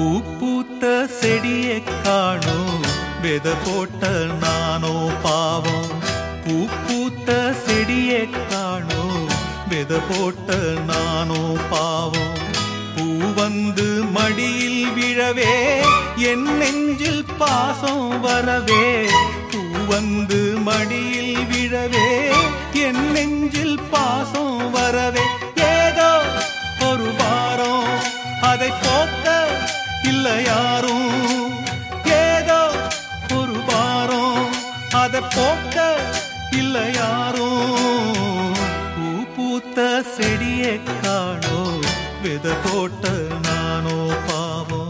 பூ பூத்த செடியை காணோம் வித போட்ட நானோ பாவம் பூ பூத்த செடியை காணோம் வித போட்ட நானோ பாவம் பூ வந்து மடியில் விழவே என் நெஞ்சில் பாசம் வரவே பூ வந்து மடியில் விழவே என் நெஞ்சில் பாசம் வரவே ஏதோ ஒரு வாரம் அதை போக்க இல்ல யாரும் ஏதோ ஒரு வாரம் அதை போக்க இல்ல யாரும் பூ பூத்த செடியை காணோ வித போட்ட நானோ பாவம்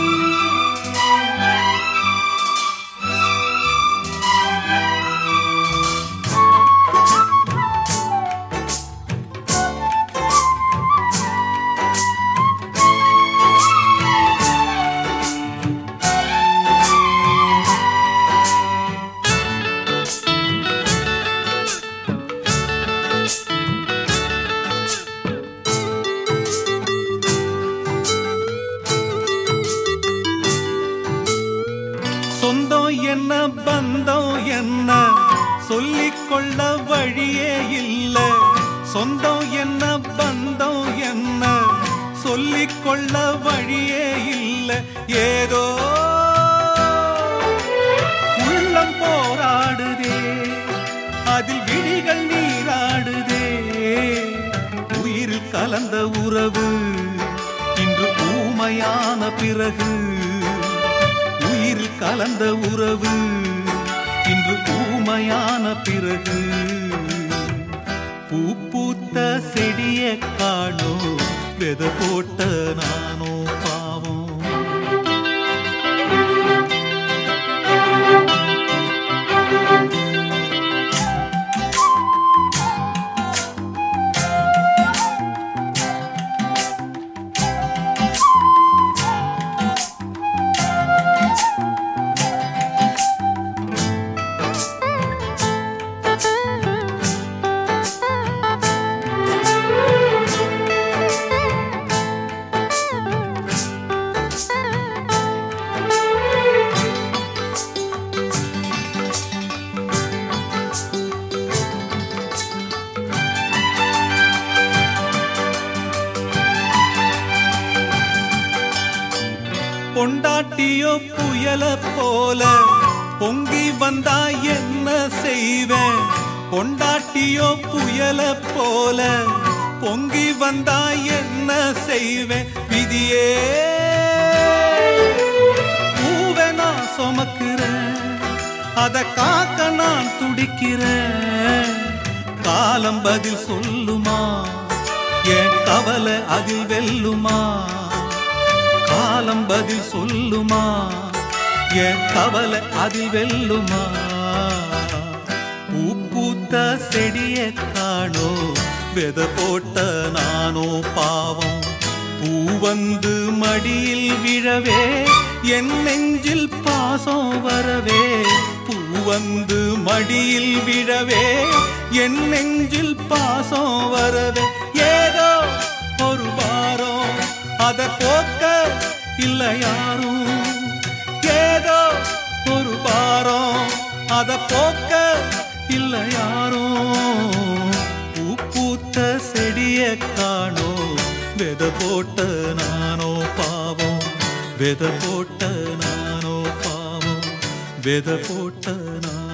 சொந்தம் என்ன பந்தம் என்ன சொல்லிக் கொள்ள வழியே இல்ல சொந்தம் என்ன பந்தம் என்ன சொல்லிக் கொள்ள வழியே இல்ல ஏதோ உள்ளம் போராடுதே அதில் விழிகள் நீராடுதே உயிரில் கலந்த உறவு இன்று ஊமையான பிறகு உயிரில் கலந்த உறவு இன்று ஊமையான பிறகு பூ பூத்த செடியை காணோ வெத போட்ட நானோ பாவம் பொண்டாட்டியோ புயல போல பொங்கி வந்தா என்ன செய்வேன் பொண்டாட்டியோ புயல போல பொங்கி வந்தா என்ன செய்வேன் விதியே பூவை நான் சுமக்கிறேன் அத காக்க நான் துடிக்கிறேன் காலம் பதில் சொல்லுமா என் கவலை அதில் வெல்லுமா காலம் பதில் சொல்லுமா என் கவலை அதில் வெல்லுமா பூ பூத்த செடியை காணோ வெத போட்ட நானோ பாவம் பூ வந்து மடியில் விழவே என் நெஞ்சில் பாசம் வரவே பூ வந்து மடியில் விழவே என் நெஞ்சில் பாசம் வரவே ஏதோ ஒரு வாரம் அத போக்க இல்ல யாரும் ஏதோ ஒரு வாரம் அத போக்க இல்ல யாரும் பூ பூத்த செடிய காணோ வெத போட்ட நானோ பாவம் வெத போட்ட நானோ பாவம் வெத போட்ட நானோ